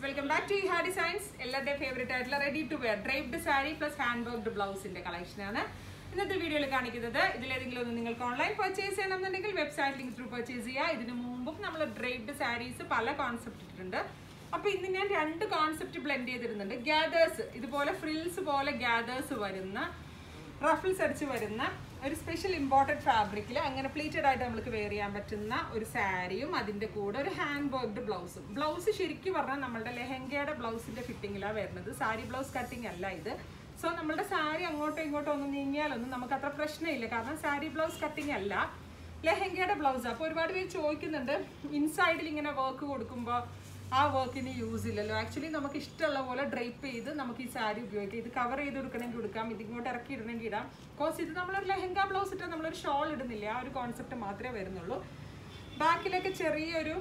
welcome back to Iha designs എല്ലാവരുടെയും favourite ആയിട്ടുള്ള ready to wear draped sari plus hand worked ബ്ലൗസിന്റെ കളക്ഷനാണ് ഇന്നത്തെ വീഡിയോയിൽ കാണിക്കുന്നത് ഇതിലേതെങ്കിലും ഒന്ന് നിങ്ങൾക്ക് ഓൺലൈൻ പർച്ചേസ് ചെയ്യണമെന്നുണ്ടെങ്കിൽ വെബ്സൈറ്റ് ലിങ്ക് ത്രൂ പർച്ചേസ് ചെയ്യുക ഇതിനു മുമ്പും നമ്മൾ ഡ്രൈപ്ഡ് സാരീസ് പല കോൺസെപ്റ്റ് ഇട്ടിട്ടുണ്ട് അപ്പൊ ഇന്ന് ഞാൻ രണ്ട് കോൺസെപ്റ്റ് ബ്ലെൻഡ് ചെയ്തിരുന്നുണ്ട് ഗ്യാദേഴ്സ് ഇതുപോലെ ഫ്രിൽസ് പോലെ ഗ്യാദേഴ്സ് വരുന്ന റഫിൾസ് അടിച്ച് വരുന്ന ഒരു സ്പെഷ്യൽ ഇമ്പോർട്ടൻറ്റ് ഫാബ്രിക്കിൽ അങ്ങനെ പ്ലീറ്റഡ് ആയിട്ട് നമുക്ക് വെയർ ചെയ്യാൻ പറ്റുന്ന ഒരു സാരിയും അതിൻ്റെ കൂടെ ഒരു ഹാൻഡ് വർക്ക്ഡ് ബ്ലൗസും ബ്ലൗസ് ശരിക്കും പറഞ്ഞാൽ നമ്മളുടെ ലെഹങ്കയുടെ ബ്ലൗസിൻ്റെ ഫിറ്റിങ്ങിലാണ് വരുന്നത് സാരി ബ്ലൗസ് കട്ടിങ് അല്ല ഇത് സോ നമ്മളുടെ സാരി അങ്ങോട്ടോ ഇങ്ങോട്ടോ ഒന്ന് നീങ്ങിയാലൊന്നും നമുക്ക് അത്ര പ്രശ്നമില്ല കാരണം സാരി ബ്ലൗസ് കട്ടിങ് അല്ല ലെഹങ്കയുടെ ബ്ലൗസ് അപ്പോൾ ഒരുപാട് പേര് ചോദിക്കുന്നുണ്ട് ഇൻസൈഡിൽ ഇങ്ങനെ വർക്ക് കൊടുക്കുമ്പോൾ ആ വർക്കിന് യൂസ് ഇല്ലല്ലോ ആക്ച്വലി നമുക്ക് ഇഷ്ടമുള്ള പോലെ ഡ്രൈപ്പ് ചെയ്ത് നമുക്ക് ഈ സാരി ഉപയോഗിക്കാം ഇത് കവർ ചെയ്ത് കൊടുക്കണമെങ്കിൽ കൊടുക്കാം ഇത് ഇങ്ങോട്ട് ഇറക്കി ഇടണമെങ്കിൽ ഇടാം ബിക്കോസ് ഇത് നമ്മളൊരു ലെഹങ്ക ബ്ലൗസ് ഇട്ടാൽ നമ്മളൊരു ഷോൾ ഇടുന്നില്ല ആ ഒരു കോൺസെപ്റ്റ് മാത്രമേ വരുന്നുള്ളൂ ബാക്കിലൊക്കെ ചെറിയൊരു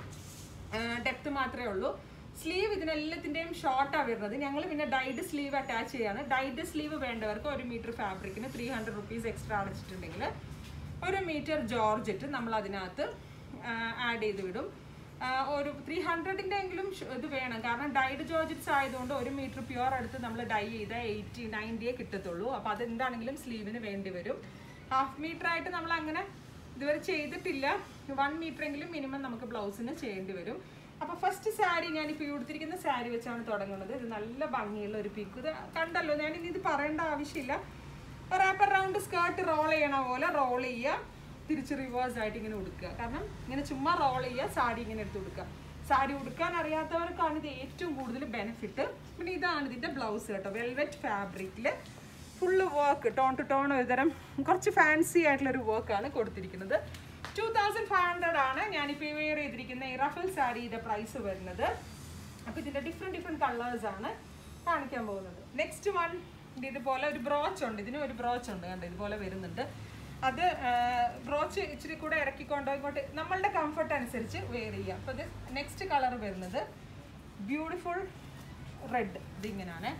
ഡെപ്ത് മാത്രമേ ഉള്ളൂ സ്ലീവ് ഇതിനെല്ലാത്തിൻ്റെയും ഷോർട്ടാണ് വരുന്നത് ഞങ്ങൾ പിന്നെ ഡൈഡ് സ്ലീവ് അറ്റാച്ച് ചെയ്യാണ് ഡൈഡ് സ്ലീവ് വേണ്ടവർക്ക് ഒരു മീറ്റർ ഫാബ്രിക്കിന് ത്രീ ഹൺഡ്രഡ് റുപ്പീസ് എക്സ്ട്രാ അടച്ചിട്ടുണ്ടെങ്കിൽ ഒരു മീറ്റർ ജോർജറ്റ് നമ്മൾ അതിനകത്ത് ആഡ് ചെയ്ത് വിടും ആ, ഒരു ത്രീ ഹൺഡ്രഡിൻ്റെ എങ്കിലും ഷ് ഇത് വേണം കാരണം ഡൈഡ് ജോർജറ്റ്സ് ആയതുകൊണ്ട് ഒരു മീറ്റർ പ്യുവർ എടുത്ത് നമ്മൾ ഡൈ ചെയ്ത എയ്റ്റി നയൻറ്റിയെ കിട്ടത്തുള്ളൂ അപ്പോൾ അതെന്താണെങ്കിലും സ്ലീവിന് വേണ്ടി വരും ഹാഫ് മീറ്റർ ആയിട്ട് നമ്മൾ അങ്ങനെ ഇതുവരെ ചെയ്തിട്ടില്ല വൺ മീറ്റർ എങ്കിലും മിനിമം നമുക്ക് ബ്ലൗസിന് ചെയ്യേണ്ടി വരും അപ്പോൾ ഫസ്റ്റ് സാരി ഞാനിപ്പോൾ ഈ ഉടുത്തിരിക്കുന്ന സാരി വെച്ചാണ് തുടങ്ങുന്നത് ഇത് നല്ല ഭംഗിയുള്ള ഒരു പീക്ക് ഇത് കണ്ടല്ലോ ഞാനിനി ഇത് പറയേണ്ട ആവശ്യമില്ല റാപ്പർ റൗണ്ട് സ്കേർട്ട് റോൾ ചെയ്യണ പോലെ റോൾ ചെയ്യുക തിരിച്ച് റിവേഴ്സ് ആയിട്ട് ഇങ്ങനെ ഉടുക്കുക കാരണം ഇങ്ങനെ ചുമ്മാ റോൾ ചെയ്യുക സാരി ഇങ്ങനെ എടുത്ത് കൊടുക്കുക സാരി ഉടുക്കാൻ അറിയാത്തവർക്കാണ് ഇത് ഏറ്റവും കൂടുതൽ ബെനിഫിറ്റ് പിന്നെ ഇതാണ് ഇതിൻ്റെ ബ്ലൗസ് കേട്ടോ വെൽവെറ്റ് ഫാബ്രിക്കിൽ full work tone to tone ഒരുതരം കുറച്ച് ഫാൻസി ആയിട്ടുള്ള ഒരു വർക്കാണ് കൊടുത്തിരിക്കുന്നത് ടു തൗസൻഡ് ഫൈവ് ഹൺഡ്രഡ് ആണ് ഞാനിപ്പോൾ വെയർ ചെയ്തിരിക്കുന്ന ഈ റഫൽ സാരിയുടെ പ്രൈസ് വരുന്നത് അപ്പോൾ ഇതിൻ്റെ ഡിഫറെൻറ്റ് ഡിഫറെൻറ്റ് കളേഴ്സ് ആണ് കാണിക്കാൻ പോകുന്നത് നെക്സ്റ്റ് വൺ ഇതുപോലെ ഒരു ബ്രോച്ച് ഉണ്ട് ഇതിന് ഒരു ബ്രോച്ച് ഉണ്ട് കണ്ടോ ഇതുപോലെ വരുന്നുണ്ട് അത് ബ്രോച്ച് ഇച്ചിരി കൂടെ ഇറക്കിക്കൊണ്ടോ ഇങ്ങോട്ട് നമ്മളുടെ കംഫർട്ട് അനുസരിച്ച് വെയർ ചെയ്യാം അപ്പോൾ ഇത് നെക്സ്റ്റ് കളർ വരുന്നത് ബ്യൂട്ടിഫുൾ റെഡ് ഇതിങ്ങനെയാണ്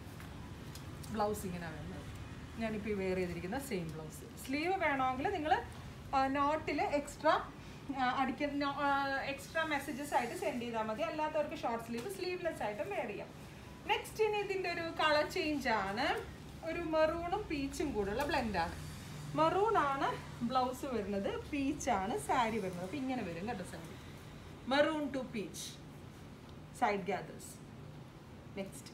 ബ്ലൗസ് ഇങ്ങനെ വരുന്നത് ഞാനിപ്പോൾ ഈ വെയർ ചെയ്തിരിക്കുന്ന സെയിം ബ്ലൗസ് സ്ലീവ് വേണമെങ്കിൽ നിങ്ങൾ നോട്ടിൽ എക്സ്ട്രാ അടിക്കുന്ന എക്സ്ട്രാ മെസ്സേജസ് ആയിട്ട് സെൻഡ് ചെയ്താൽ മതി അല്ലാത്തവർക്ക് ഷോർട്ട് സ്ലീവ് സ്ലീവ്ലെസ് ആയിട്ട് വെയർ ചെയ്യാം നെക്സ്റ്റ് ഇനി ഇതിൻ്റെ ഒരു കളർ ചേഞ്ച് ആണ് ഒരു മെറൂണും പീച്ചും കൂടെയുള്ള ബ്ലെൻഡാണ് മെറൂൺ ആണ് ബ്ലൗസ് വരുന്നത് പീച്ചാണ് സാരി വരുന്നത് അപ്പോൾ ഇങ്ങനെ വരും കേട്ടോ sari maroon to peach side gathers next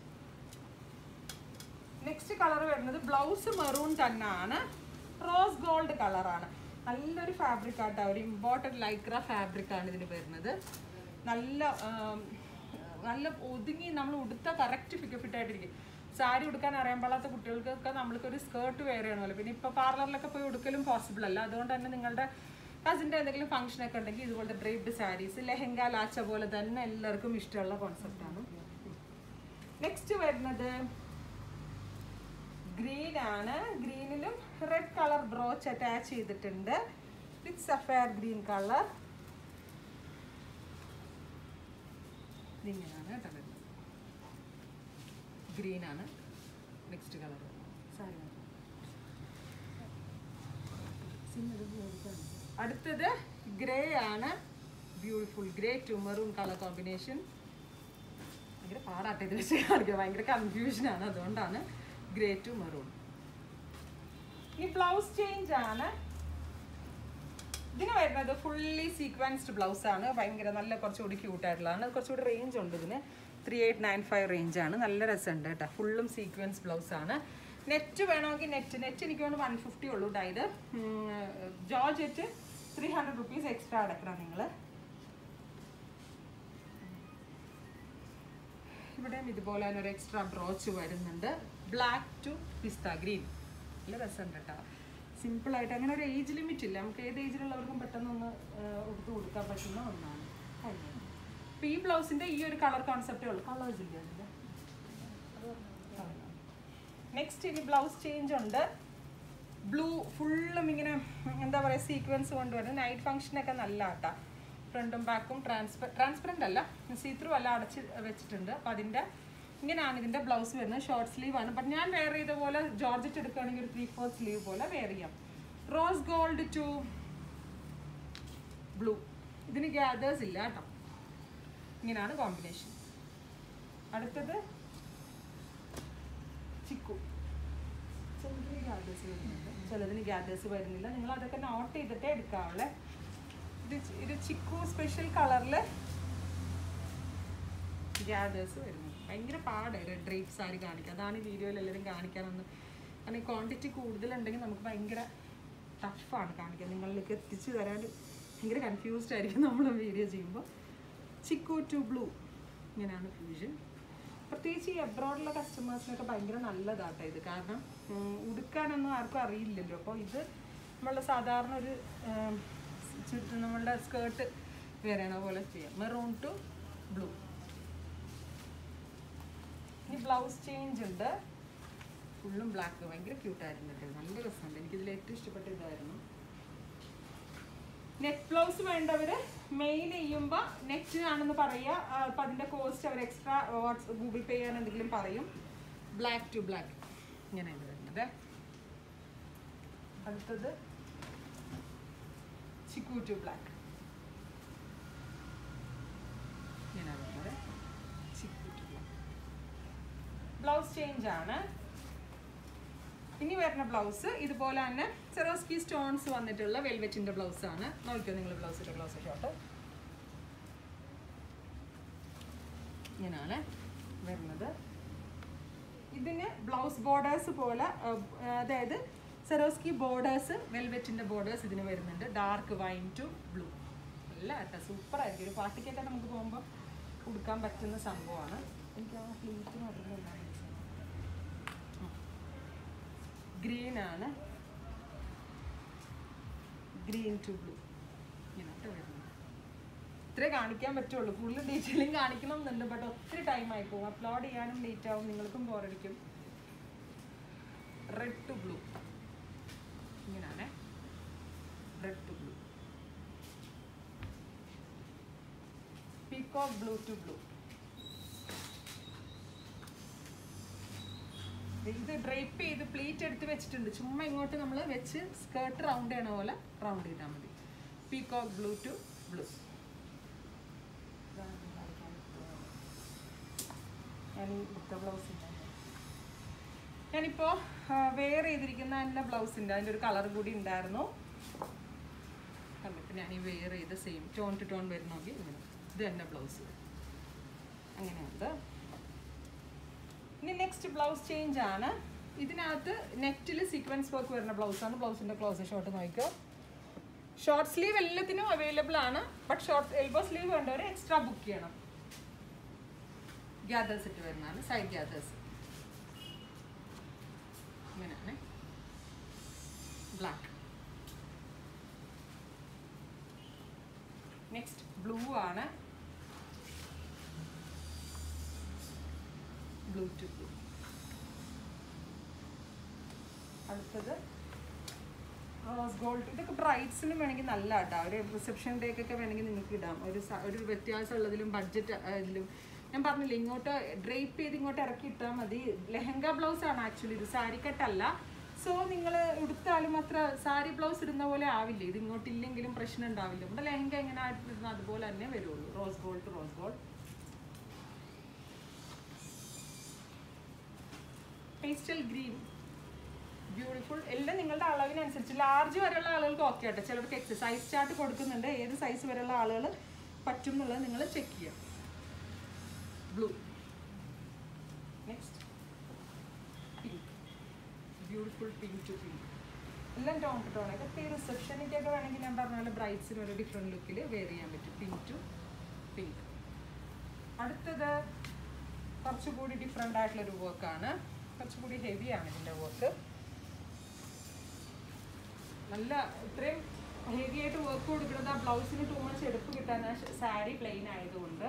next colour വരുന്നത് ബ്ലൗസ് മെറൂൺ തന്നെയാണ് റോസ് ഗോൾഡ് കളറാണ് നല്ലൊരു ഫാബ്രിക് ആട്ടോ ഒരു ഇമ്പോർട്ടൻറ്റ് ലൈക്ര ഫാബ്രിക് ആണ് ഇതിന് വരുന്നത് നല്ല ആം, നല്ല ഒതുങ്ങി നമ്മൾ ഉടുത്ത കറക്റ്റ് ഫിറ്റ് ഫിറ്റ് ആയിട്ടിരിക്കും സാരി ഉടുക്കാൻ അറിയാൻ പാടാത്ത കുട്ടികൾക്കൊക്കെ നമ്മൾക്കൊരു സ്കേർട്ട് വെയർ ചെയ്യണമല്ലോ പിന്നെ ഇപ്പോൾ പാർലറിലൊക്കെ പോയി ഉടുക്കലും പോസിബിൾ അല്ല അതുകൊണ്ട് തന്നെ നിങ്ങളുടെ കസിൻ്റെ എന്തെങ്കിലും ഫംഗ്ഷനൊക്കെ ഉണ്ടെങ്കിൽ ഇതുപോലത്തെ ഡ്രൈപ്ഡ് സാരീസ് ലെഹങ്ക ലാച്ച പോലെ തന്നെ എല്ലാവർക്കും ഇഷ്ടമുള്ള കോൺസെപ്റ്റാണ് നെക്സ്റ്റ് വരുന്നത് ഗ്രീൻ ആണ് ഗ്രീനിലും റെഡ് കളർ ബ്രോച്ച് അറ്റാച്ച് ചെയ്തിട്ടുണ്ട് വിത്ത് സഫയർ ഗ്രീൻ കളർ ഇങ്ങനെയാണ് കേട്ടോ വരുന്നത് ഗ്രീൻ ആണ് നെക്സ്റ്റ് കളർ സാരി അടുത്തത് ഗ്രേ ആണ് beautiful grey to maroon colour combination ഭയങ്കര പാടാട്ടെ ഇത് വെച്ച് കാണിക്കുക ഭയങ്കര കൺഫ്യൂഷൻ ആണ് അതുകൊണ്ടാണ് ഗ്രേ ടു മെറൂൺ ഈ ബ്ലൗസ് ചേഞ്ച് ആണ് ഇതിന് വരുന്നത് ഫുള്ളി സീക്വൻസ്ഡ് ബ്ലൗസ് ആണ് ഭയങ്കര നല്ല കുറച്ചുകൂടി ക്യൂട്ടായിട്ടുള്ളതാണ് കുറച്ചുകൂടി റേഞ്ച് ഉണ്ട് ഇതിന് three eight nine five range ആണ് നല്ല രസമുണ്ട് കേട്ടോ ഫുള്ളും സീക്വൻസ് ബ്ലൗസ് ആണ് നെറ്റ് വേണമെങ്കിൽ നെറ്റ് നെറ്റ് എനിക്ക് കൊണ്ട് വൺ ഫിഫ്റ്റി ഉള്ളൂ ഡൈത് georgette three hundred rupees extra അടക്കണം നിങ്ങൾ ഇവിടെയും ഇതുപോലെ തന്നെ ഒരു എക്സ്ട്രാ ബ്രോച്ച് വരുന്നുണ്ട് ബ്ലാക്ക് ടു പിസ്ത ഗ്രീൻ നല്ല രസമുണ്ട് കേട്ടോ സിമ്പിളായിട്ട് അങ്ങനെ ഒരു ഏജ് ലിമിറ്റ് ഇല്ല നമുക്ക് ഏത് ഏജിലുള്ളവർക്കും പെട്ടെന്ന് ഒന്ന് എടുത്ത് കൊടുക്കാൻ പറ്റുന്ന ഒന്നാണ് അപ്പോൾ ഈ ബ്ലൗസിൻ്റെ ഈ ഒരു കളർ കോൺസെപ്റ്റേ ഉള്ളൂ കളേഴ്സ് ഇല്ല അതിൻ്റെ നെക്സ്റ്റ് ഇനി ബ്ലൗസ് ചേഞ്ച് ഉണ്ട് ബ്ലൂ ഫുള്ളും ഇങ്ങനെ എന്താ പറയുക സീക്വൻസ് കൊണ്ടുവരുന്നത് നൈറ്റ് ഫംഗ്ഷനൊക്കെ നല്ല ആട്ടാ ഫ്രണ്ടും ബാക്കും ട്രാൻസ്പെർ ട്രാൻസ്പെറൻ്റ് അല്ല സീത്രൂ അല്ല അടച്ച് വെച്ചിട്ടുണ്ട് അപ്പം അതിൻ്റെ ഇങ്ങനെയാണ് ഇതിൻ്റെ ബ്ലൗസ് വരുന്നത് ഷോർട്ട് സ്ലീവ് ആണ് ബട്ട് ഞാൻ വെയർ ചെയ്ത പോലെ ജോർജറ്റ് എടുക്കുകയാണെങ്കിൽ ഒരു ത്രീ ഫോർ സ്ലീവ് പോലെ വെയർ ചെയ്യാം റോസ് ഗോൾഡ് ടു ബ്ലൂ ഇതിന് ഗ്യാദേഴ്സ് ഇല്ല കേട്ടോ ഇങ്ങനെയാണ് കോമ്പിനേഷൻ അടുത്തത് ചിക്കു ചിലതിന് ഗ്യാദേഴ്സ് വരുന്നുണ്ട് ചിലതിന് ഗ്യാദേഴ്സ് വരുന്നില്ല നിങ്ങൾ അതൊക്കെ നോട്ട് ചെയ്തിട്ടേ എടുക്കാവുള്ളേ ഇത് ചി- ഇത് ചിക്കു സ്പെഷ്യൽ കളറിൽ ഗ്യാദേഴ്സ് വരുന്നു ഭയങ്കര പാട് റെഡ് ഡ്രേപ്പ് സാരി കാണിക്കുക അതാണ് ഈ വീഡിയോയിൽ എല്ലാവരും കാണിക്കാനൊന്ന് കാരണം ഈ ക്വാണ്ടിറ്റി കൂടുതലുണ്ടെങ്കിൽ നമുക്ക് ഭയങ്കര ടഫാണ് കാണിക്കാൻ നിങ്ങളിലേക്ക് എത്തിച്ചു തരാൻ ഭയങ്കര കൺഫ്യൂസ്ഡ് ആയിരിക്കും നമ്മൾ വീഡിയോ ചെയ്യുമ്പോൾ ചിക്കു ടു ബ്ലൂ ഇങ്ങനെയാണ് ഫ്യൂഷൻ പ്രത്യേകിച്ച് ഈ അബ്രോഡിലെ കസ്റ്റമേഴ്സിനൊക്കെ ഭയങ്കര നല്ലതാട്ടോ ഇത് കാരണം ഉം, ഉടുക്കാനൊന്നും ആർക്കും അറിയില്ലല്ലോ അപ്പോൾ ഇത് നമ്മളുടെ സാധാരണ ഒരു ഉം, ചുറ്റും നമ്മളുടെ സ്കേർട്ട് വേറെയാണ പോലെ ചെയ്യാം മെറൂൺ ടു ബ്ലൂ ഇനി ബ്ലൗസ് ചേഞ്ച് ഉണ്ട് ഫുള്ളും ബ്ലാക്ക് ഭയങ്കര ക്യൂട്ടായിരുന്നു കേട്ടോ നല്ല രസമുണ്ട് എനിക്കിതിൽ ഏറ്റവും ഇഷ്ടപ്പെട്ട ഇതായിരുന്നു നെറ്റ് ബ്ലൗസ് വേണ്ടവർ മെയിൽ ചെയ്യുമ്പോൾ നെറ്റ് ആണെന്ന് പറയുക ആ, അപ്പം അതിൻ്റെ കോസ്റ്റ് അവർ എക്സ്ട്രാ വാട്സ് ഗൂഗിൾ പേ ചെയ്യാൻ എന്തെങ്കിലും പറയും ബ്ലാക്ക് ടു ബ്ലാക്ക് ഇങ്ങനെയാണ് വരുന്നത് അടുത്തത് ചിക്കു ടു ബ്ലാക്ക് ഇങ്ങനെയാണ് വരുന്നത് chikoo to black blouse change ആണ് ഇനി വരുന്ന ബ്ലൗസ് ഇതുപോലെ തന്നെ സെറോസ്കി സ്റ്റോൺസ് വന്നിട്ടുള്ള വെൽവെറ്റിന്റെ ബ്ലൗസ് ആണ് നോക്കിയോ നിങ്ങൾ ബ്ലൗസിന്റെ ബ്ലൗസ് ഷോട്ട് ഇങ്ങനെയാണ് വരുന്നത് ഇതിന് ബ്ലൗസ് ബോർഡേഴ്സ് പോലെ ആ, അതായത് സെറോസ്കി ബോർഡേഴ്സ് വെൽവെറ്റിന്റെ ബോർഡേഴ്സ് ഇതിന് വരുന്നുണ്ട് ഡാർക്ക് വൈൻ ടു ബ്ലൂ നല്ല കേട്ടോ സൂപ്പർ ആയിരിക്കും ഒരു പാർട്ടിക്കൊക്കെ നമുക്ക് പോകുമ്പോൾ കൊടുക്കാൻ പറ്റുന്ന സംഭവമാണ് എനിക്ക് ആ ഫ്ലീറ്റ് മാത്രമല്ല ഗ്രീൻ ആണ് ഗ്രീൻ ടു ബ്ലൂ ഇങ്ങനത്തെ വരുന്നത് ഇത്രേ കാണിക്കാൻ പറ്റുള്ളൂ ഫുള്ള് ഡീറ്റെയിലിംഗ് കാണിക്കണം എന്നുണ്ട് ബട്ട് ഒത്തിരി ടൈം ആയി പോകും അപ്ലോഡ് ചെയ്യാനും ലേറ്റ് ആവും നിങ്ങൾക്കും ബോറടിക്കും റെഡ് ടു ബ്ലൂ ഇങ്ങനെയാണ് red to blue peacock blue to blue ഇത് ഡ്രൈപ്പ് ചെയ്ത് പ്ലീറ്റ് എടുത്ത് വെച്ചിട്ടുണ്ട് ചുമ്മാ ഇങ്ങോട്ട് നമ്മൾ വെച്ച് സ്കേർട്ട് റൗണ്ട് ചെയ്യണ പോലെ റൗണ്ട് ചെയ്താൽ മതി പീകോക്ക് ബ്ലൂ ടു ബ്ലൂ ഞാൻ ഈ ഇട്ട ബ്ലൗസ് ഞാനിപ്പോൾ വെയർ ചെയ്തിരിക്കുന്ന എൻ്റെ ബ്ലൗസ് ഉണ്ട് അതിൻ്റെ ഒരു കളർ കൂടി ഉണ്ടായിരുന്നു കണ്ടിട്ട് ഞാൻ ഈ വെയർ ചെയ്ത് സെയിം ടോൺ ടു ടോൺ വരുന്നെങ്കിൽ ഇങ്ങനെ ഇത് എൻ്റെ ബ്ലൗസ് അങ്ങനെയുണ്ട് ഇനി നെക്സ്റ്റ് ബ്ലൗസ് ചേഞ്ച് ആണ് ഇതിനകത്ത് നെറ്റിൽ സീക്വൻസ് വർക്ക് വരുന്ന ബ്ലൗസാണ് ബ്ലൗസിൻ്റെ ക്ലോസ് ഷോട്ട് നോക്കിയോ ഷോർട്ട് സ്ലീവ് എല്ലാത്തിനും അവൈലബിൾ ആണ് ബട്ട് ഷോർട്ട് എൽബോ സ്ലീവ് വേണ്ടവർ എക്സ്ട്രാ ബുക്ക് ചെയ്യണം ഗ്യാദേഴ്സ് ഇട്ട് വരുന്നതാണ് സൈഡ് ഗ്യാദേഴ്സ് ഇങ്ങനെയാണ് ബ്ലാക്ക് നെക്സ്റ്റ് ബ്ലൂ ആണ് ബ്ലൂ ടു ബ്ലൂ അടുത്തത് റോസ് ഗോൾഡ് ഇതൊക്കെ ബ്രൈറ്റ്സിനും വേണമെങ്കിൽ നല്ല കേട്ടോ ഒരു റിസപ്ഷൻ ഡേക്കൊക്കെ വേണമെങ്കിൽ നിങ്ങൾക്ക് ഇടാം ഒരു സ- ഒരു വ്യത്യാസമുള്ളതിലും ബഡ്ജറ്റ് ഇതിലും ഞാൻ പറഞ്ഞില്ലേ ഇങ്ങോട്ട് ഡ്രേപ്പ് ചെയ്ത് ഇങ്ങോട്ട് ഇറക്കി ഇട്ടാൽ മതി ലെഹങ്ക ബ്ലൗസ് ആണ് ആക്ച്വലി ഇത് സാരി കട്ടല്ല സോ നിങ്ങൾ ഉടുത്താലും അത്ര സാരി ബ്ലൗസ് ഇടുന്ന പോലെ ആവില്ല ഇത് ഇങ്ങോട്ട് ഇല്ലെങ്കിലും പ്രശ്നം ഉണ്ടാവില്ല നമ്മുടെ ലെഹങ്ക എങ്ങനെ ഇടുന്ന അതുപോലെ തന്നെ വരുള്ളൂ rose gold rose gold pastel green beautiful എല്ലാം നിങ്ങളുടെ അളവിനനുസരിച്ച് ലാർജ് വരെയുള്ള ആളുകൾക്ക് ഓക്കെ ആട്ടോ ചിലർക്ക് എക്സസൈസ് ചാർട്ട് കൊടുക്കുന്നുണ്ട് ഏത് സൈസ് വരെയുള്ള ആളുകൾ പറ്റും എന്നുള്ളത് നിങ്ങൾ ചെക്ക് ചെയ്യാം blue next pink beautiful pink to pink എല്ലാം ടോൺ ടു ടോൺ ഇതൊക്കെ ഈ റിസപ്ഷനിക്കൊക്കെ വേണമെങ്കിൽ ഞാൻ പറഞ്ഞ പോലെ ബ്രൈറ്റ്സിന് ഒരു ഡിഫറെൻറ്റ് ലുക്കിൽ വെയർ ചെയ്യാൻ പറ്റും പിങ്ക് ടു പിങ്ക് അടുത്തത് കുറച്ചുകൂടി ഡിഫറെൻ്റ് ആയിട്ടുള്ളൊരു വർക്കാണ് കുറച്ചുകൂടി ഹെവിയാണ് ഇതിൻ്റെ വർക്ക് നല്ല ഇത്രയും ഹെവി ആയിട്ട് വർക്ക് കൊടുക്കുന്നത് ആ ബ്ലൗസിന് ടൂ മച്ച് എടുപ്പ് കിട്ടാൻ സാരി പ്ലെയിൻ ആയതുകൊണ്ട്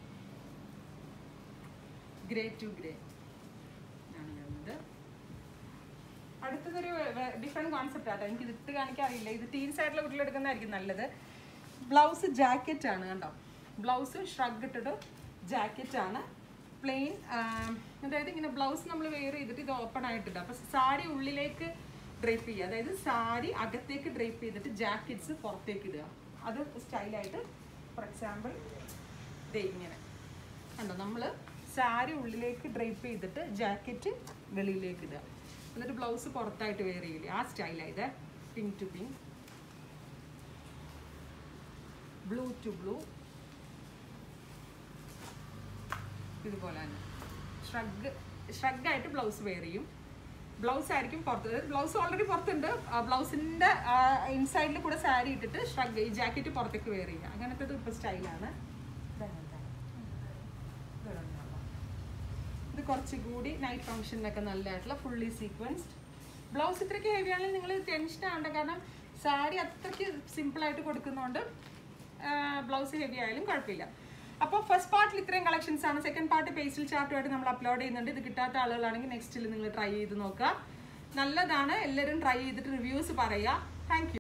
ഗ്രേ ടു ഗ്രേ ആണ് വരുന്നത് അടുത്തതൊരു ഡിഫറെൻറ്റ് കോൺസെപ്റ്റ് ആട്ടോ എനിക്ക് ഇത് ഇട്ട് കാണിക്കാൻ അറിയില്ല ഇത് ടീൻസ് ആയിട്ടുള്ള കുട്ടികളെടുക്കുന്നതായിരിക്കും നല്ലത് ബ്ലൗസ് ജാക്കറ്റ് ആണ് കണ്ടോ ബ്ലൗസ് ഷ്രഗ് ഇട്ടിട്ട് ജാക്കറ്റ് ആണ് പ്ലെയിൻ അതായത് ഇങ്ങനെ ബ്ലൗസ് നമ്മൾ വെയർ ചെയ്തിട്ട് ഇത് ഓപ്പൺ ആയിട്ടിടുക അപ്പോൾ സാരി ഉള്ളിലേക്ക് ഡ്രേപ്പ് ചെയ്യുക അതായത് സാരി അകത്തേക്ക് ഡ്രേപ്പ് ചെയ്തിട്ട് ജാക്കറ്റ്സ് പുറത്തേക്ക് ഇടുക അത് സ്റ്റൈലായിട്ട് ഫോർ എക്സാമ്പിൾ ദേ ഇങ്ങനെ കണ്ടോ നമ്മൾ സാരി ഉള്ളിലേക്ക് ഡ്രൈപ്പ് ചെയ്തിട്ട് ജാക്കറ്റ് വെളിയിലേക്ക് ഇടുക എന്നിട്ട് ബ്ലൗസ് പുറത്തായിട്ട് വെയർ ചെയ്യില്ലേ ആ സ്റ്റൈലാണ് ഇത് pink to pink blue to blue ഇതുപോലെ തന്നെ ഷ്രഗ് ഷ്രഗായിട്ട് ബ്ലൗസ് വെയർ ചെയ്യും ബ്ലൗസ് ആയിരിക്കും പുറത്ത് ബ്ലൗസ് ഓൾറെഡി പുറത്തുണ്ട് ബ്ലൗസിൻ്റെ ഇൻസൈഡിൽ കൂടെ സാരി ഇട്ടിട്ട് ഷ്രഗ് ഈ ജാക്കറ്റ് പുറത്തേക്ക് വെയർ ചെയ്യുക അങ്ങനത്തെ ഇപ്പോൾ സ്റ്റൈലാണ് ഇത് കുറച്ചുകൂടി നൈറ്റ് ഫംഗ്ഷനിലൊക്കെ നല്ലതായിട്ടുള്ള ഫുള്ളി സീക്വൻസ്ഡ് ബ്ലൗസ് ഇത്രയ്ക്ക് ഹെവി ആണെങ്കിൽ നിങ്ങൾ ടെൻഷൻ ആവണ്ട കാരണം സാരി അത്രയ്ക്ക് സിമ്പിളായിട്ട് കൊടുക്കുന്നതുകൊണ്ട് ബ്ലൗസ് ഹെവി ആയാലും കുഴപ്പമില്ല അപ്പോൾ ഫസ്റ്റ് പാർട്ടിൽ ഇത്രയും കളക്ഷൻസ് ആണ് സെക്കൻഡ് പാർട്ട് പേസിൽ ചാർട്ടുമായിട്ട് നമ്മൾ അപ്ലോഡ് ചെയ്യുന്നുണ്ട് ഇത് കിട്ടാത്ത ആളുകളാണെങ്കിൽ നെക്സ്റ്റിൽ നിങ്ങൾ ട്രൈ ചെയ്ത് നോക്കുക നല്ലതാണ് എല്ലാവരും ട്രൈ ചെയ്തിട്ട് റിവ്യൂസ് പറയുക താങ്ക്